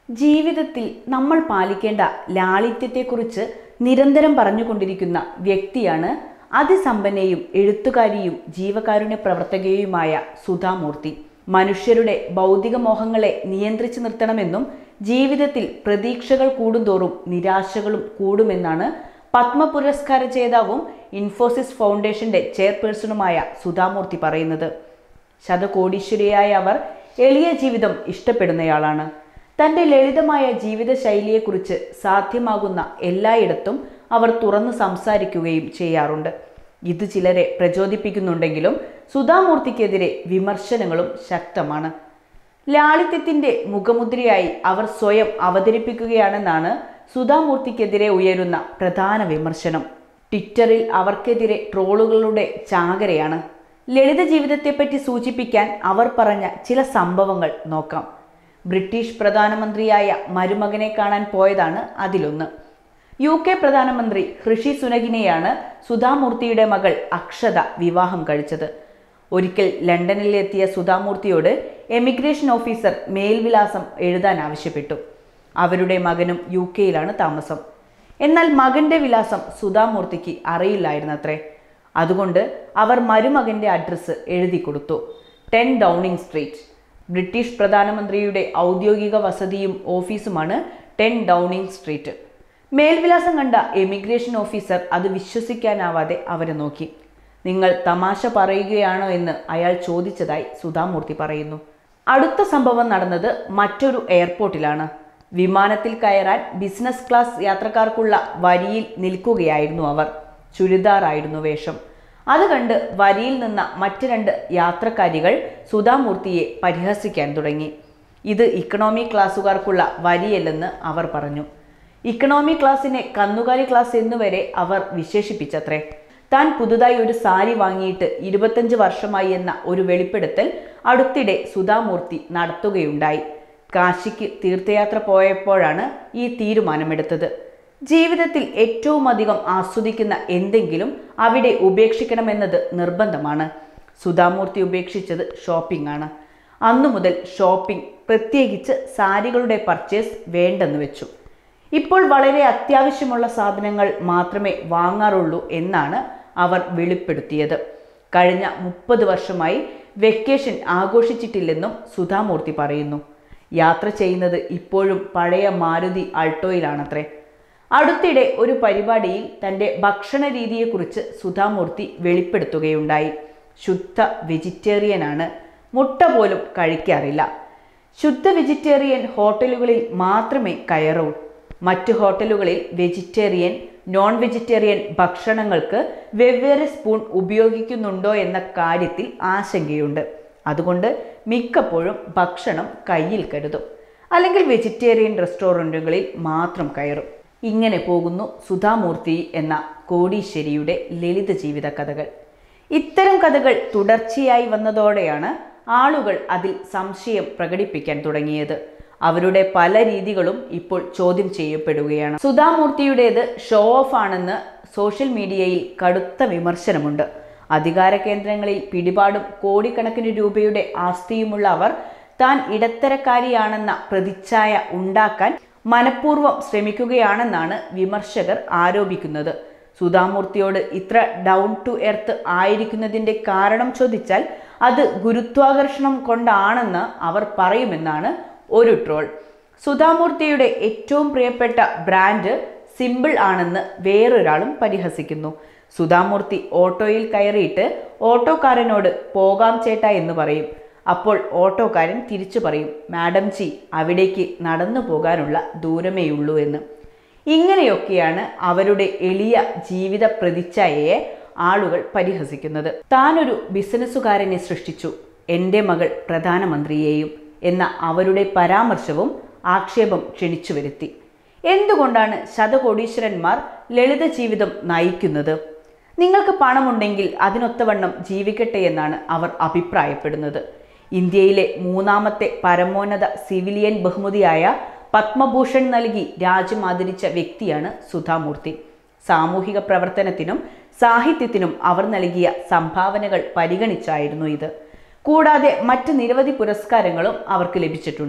ജീവിതത്തിൽ നമ്മൾ പാലിക്കേണ്ട ലാളിത്യത്തെക്കുറിച്ച് നിരന്തരം പറഞ്ഞുകൊണ്ടിരിക്കുന്ന വ്യക്തിയാണ് അതിസമ്പന്നയും എഴുത്തുകാരിയും ജീവകാരുണ്യ പ്രവർത്തകയുമായ സുധാമൂർത്തി മനുഷ്യരുടെ ഭൗതിക മോഹങ്ങളെ നിയന്ത്രിച്ചു നിർത്തണമെന്നും ജീവിതത്തിൽ പ്രതീക്ഷകൾ കൂടുന്തോറും നിരാശകളും കൂടുമെന്നാണ് പത്മ പുരസ്കാര ജേതാവും ഇൻഫോസിസ് ഫൗണ്ടേഷന്റെ ചെയർപേഴ്സണുമായ സുധാമൂർത്തി പറയുന്നത് ശതകോടീശ്വരിയായ അവർ എളിയ ജീവിതം ഇഷ്ടപ്പെടുന്നയാളാണ് തൻ്റെ ലളിതമായ ജീവിത ശൈലിയെക്കുറിച്ച് സാധ്യമാകുന്ന എല്ലായിടത്തും അവർ തുറന്നു സംസാരിക്കുകയും ചെയ്യാറുണ്ട് ഇത് ചിലരെ പ്രചോദിപ്പിക്കുന്നുണ്ടെങ്കിലും സുധാമൂർത്തിക്കെതിരെ വിമർശനങ്ങളും ശക്തമാണ് ലാളിത്യത്തിൻ്റെ മുഖമുദ്രയായി അവർ സ്വയം അവതരിപ്പിക്കുകയാണെന്നാണ് സുധാമൂർത്തിക്കെതിരെ ഉയരുന്ന പ്രധാന വിമർശനം ട്വിറ്ററിൽ അവർക്കെതിരെ ട്രോളുകളുടെ ചാകരയാണ് ലളിത ജീവിതത്തെപ്പറ്റി സൂചിപ്പിക്കാൻ അവർ പറഞ്ഞ ചില സംഭവങ്ങൾ നോക്കാം ബ്രിട്ടീഷ് പ്രധാനമന്ത്രിയായ മരുമകനെ കാണാൻ പോയതാണ് അതിലൊന്ന് യു കെ പ്രധാനമന്ത്രി ഋഷി സുനകിനെയാണ് സുധാമൂർത്തിയുടെ മകൾ അക്ഷത വിവാഹം കഴിച്ചത് ഒരിക്കൽ ലണ്ടനിലെത്തിയ സുധാമൂർത്തിയോട് എമിഗ്രേഷൻ ഓഫീസർ മേൽവിലാസം എഴുതാൻ ആവശ്യപ്പെട്ടു അവരുടെ മകനും യു കെയിലാണ് താമസം എന്നാൽ മകന്റെ വിലാസം സുധാമൂർത്തിക്ക് അറിയില്ലായിരുന്നത്രേ അതുകൊണ്ട് അവർ മരുമകന്റെ അഡ്രസ്സ് എഴുതി കൊടുത്തു ടെൻ ഡൗണിംഗ് സ്ട്രീറ്റ് ബ്രിട്ടീഷ് പ്രധാനമന്ത്രിയുടെ ഔദ്യോഗിക വസതിയും ഓഫീസുമാണ് ടെൻ ഡൗണിംഗ് സ്ട്രീറ്റ് മേൽവിലാസം കണ്ട എമിഗ്രേഷൻ ഓഫീസർ അത് വിശ്വസിക്കാനാവാതെ അവരെ നോക്കി നിങ്ങൾ തമാശ പറയുകയാണോ എന്ന് അയാൾ ചോദിച്ചതായി സുധാമൂർത്തി പറയുന്നു അടുത്ത സംഭവം നടന്നത് മറ്റൊരു എയർപോർട്ടിലാണ് വിമാനത്തിൽ കയറാൻ ബിസിനസ് ക്ലാസ് യാത്രക്കാർക്കുള്ള വരിയിൽ നിൽക്കുകയായിരുന്നു അവർ ചുരിദാറായിരുന്നു വേഷം അത് കണ്ട് വരിയിൽ നിന്ന മറ്റ് രണ്ട് യാത്രക്കാരികൾ സുധാമൂർത്തിയെ പരിഹസിക്കാൻ തുടങ്ങി ഇത് ഇക്കണോമി ക്ലാസ്സുകാർക്കുള്ള വരിയല്ലെന്ന് അവർ പറഞ്ഞു ഇക്കണോമി ക്ലാസ്സിനെ കന്നുകാലി ക്ലാസ് എന്നുവരെ അവർ വിശേഷിപ്പിച്ചത്രേ താൻ പുതുതായി ഒരു സാരി വാങ്ങിയിട്ട് ഇരുപത്തഞ്ച് വർഷമായി എന്ന ഒരു വെളിപ്പെടുത്തൽ അടുത്തിടെ സുധാമൂർത്തി നടത്തുകയുണ്ടായി കാശിക്ക് തീർത്ഥയാത്ര പോയപ്പോഴാണ് ഈ തീരുമാനമെടുത്തത് ജീവിതത്തിൽ ഏറ്റവും അധികം ആസ്വദിക്കുന്ന എന്തെങ്കിലും അവിടെ ഉപേക്ഷിക്കണമെന്നത് നിർബന്ധമാണ് സുധാമൂർത്തി ഉപേക്ഷിച്ചത് ഷോപ്പിംഗ് ആണ് അന്നു മുതൽ ഷോപ്പിംഗ് പ്രത്യേകിച്ച് സാരികളുടെ പർച്ചേസ് വേണ്ടെന്ന് വെച്ചു ഇപ്പോൾ വളരെ അത്യാവശ്യമുള്ള സാധനങ്ങൾ മാത്രമേ വാങ്ങാറുള്ളൂ എന്നാണ് അവർ വെളിപ്പെടുത്തിയത് കഴിഞ്ഞ മുപ്പത് വർഷമായി വെക്കേഷൻ ആഘോഷിച്ചിട്ടില്ലെന്നും സുധാമൂർത്തി പറയുന്നു യാത്ര ചെയ്യുന്നത് ഇപ്പോഴും പഴയ മാരുതി ആൾട്ടോയിലാണത്രേ അടുത്തിടെ ഒരു പരിപാടിയിൽ തൻ്റെ ഭക്ഷണ രീതിയെക്കുറിച്ച് സുധാമൂർത്തി വെളിപ്പെടുത്തുകയുണ്ടായി ശുദ്ധ വെജിറ്റേറിയനാണ് മുട്ട പോലും കഴിക്കാറില്ല ശുദ്ധ വെജിറ്റേറിയൻ ഹോട്ടലുകളിൽ മാത്രമേ കയറൂ മറ്റു ഹോട്ടലുകളിൽ വെജിറ്റേറിയൻ നോൺ വെജിറ്റേറിയൻ ഭക്ഷണങ്ങൾക്ക് വെവ്വേറെ സ്പൂൺ ഉപയോഗിക്കുന്നുണ്ടോ എന്ന കാര്യത്തിൽ ആശങ്കയുണ്ട് അതുകൊണ്ട് മിക്കപ്പോഴും ഭക്ഷണം കയ്യിൽ കരുതും അല്ലെങ്കിൽ വെജിറ്റേറിയൻ റെസ്റ്റോറൻറ്റുകളിൽ മാത്രം കയറും ഇങ്ങനെ പോകുന്നു സുധാമൂർത്തി എന്ന കോടീശ്വരിയുടെ ലളിത ജീവിത കഥകൾ ഇത്തരം കഥകൾ തുടർച്ചയായി വന്നതോടെയാണ് ആളുകൾ അതിൽ സംശയം പ്രകടിപ്പിക്കാൻ തുടങ്ങിയത് അവരുടെ പല രീതികളും ഇപ്പോൾ ചോദ്യം ചെയ്യപ്പെടുകയാണ് സുധാമൂർത്തിയുടേത് ഷോ ഓഫ് ആണെന്ന് സോഷ്യൽ മീഡിയയിൽ കടുത്ത വിമർശനമുണ്ട് അധികാര കേന്ദ്രങ്ങളിൽ പിടിപാടും കോടിക്കണക്കിന് രൂപയുടെ ആസ്തിയുമുള്ള അവർ താൻ ഇടത്തരക്കാരിയാണെന്ന പ്രതിച്ഛായ ഉണ്ടാക്കാൻ മനഃപൂർവ്വം ശ്രമിക്കുകയാണെന്നാണ് വിമർശകർ ആരോപിക്കുന്നത് സുധാമൂർത്തിയോട് ഇത്ര ഡൗൺ ടു എർത്ത് ആയിരിക്കുന്നതിൻ്റെ കാരണം ചോദിച്ചാൽ അത് ഗുരുത്വാകർഷണം കൊണ്ടാണെന്ന് അവർ പറയുമെന്നാണ് ഒരു ട്രോൾ സുധാമൂർത്തിയുടെ ഏറ്റവും പ്രിയപ്പെട്ട ബ്രാൻഡ് സിമ്പിൾ ആണെന്ന് വേറൊരാളും പരിഹസിക്കുന്നു സുധാമൂർത്തി ഓട്ടോയിൽ കയറിയിട്ട് ഓട്ടോക്കാരനോട് പോകാം ചേട്ടാ എന്ന് പറയും അപ്പോൾ ഓട്ടോക്കാരൻ തിരിച്ചു പറയും മാഡം ജി അവിടേക്ക് നടന്നു പോകാനുള്ള ദൂരമേയുള്ളൂ എന്ന് ഇങ്ങനെയൊക്കെയാണ് അവരുടെ എളിയ ജീവിത പ്രതിച്ഛായയെ ആളുകൾ പരിഹസിക്കുന്നത് താനൊരു ബിസിനസ്സുകാരനെ സൃഷ്ടിച്ചു എൻ്റെ മകൾ പ്രധാനമന്ത്രിയെയും എന്ന അവരുടെ പരാമർശവും ആക്ഷേപം ക്ഷണിച്ചു വരുത്തി എന്തുകൊണ്ടാണ് ശതകോടീശ്വരന്മാർ ലളിത ജീവിതം നയിക്കുന്നത് നിങ്ങൾക്ക് പണമുണ്ടെങ്കിൽ അതിനൊത്തവണ്ണം ജീവിക്കട്ടെ എന്നാണ് അവർ അഭിപ്രായപ്പെടുന്നത് ഇന്ത്യയിലെ മൂന്നാമത്തെ പരമോന്നത സിവിലിയൻ ബഹുമതിയായ പത്മഭൂഷൺ നൽകി രാജ്യം ആദരിച്ച വ്യക്തിയാണ് സുധാമൂർത്തി സാമൂഹിക പ്രവർത്തനത്തിനും സാഹിത്യത്തിനും അവർ നൽകിയ സംഭാവനകൾ പരിഗണിച്ചായിരുന്നു ഇത് കൂടാതെ മറ്റ് നിരവധി പുരസ്കാരങ്ങളും അവർക്ക് ലഭിച്ചിട്ടുണ്ട്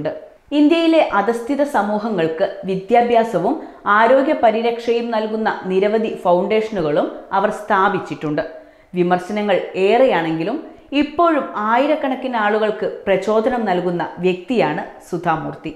ഇന്ത്യയിലെ അധസ്ഥിത സമൂഹങ്ങൾക്ക് വിദ്യാഭ്യാസവും ആരോഗ്യ പരിരക്ഷയും നൽകുന്ന നിരവധി ഫൗണ്ടേഷനുകളും അവർ സ്ഥാപിച്ചിട്ടുണ്ട് വിമർശനങ്ങൾ ഏറെയാണെങ്കിലും ഇപ്പോഴും ആയിരക്കണക്കിന് ആളുകൾക്ക് പ്രചോദനം നൽകുന്ന വ്യക്തിയാണ് സുധാമൂർത്തി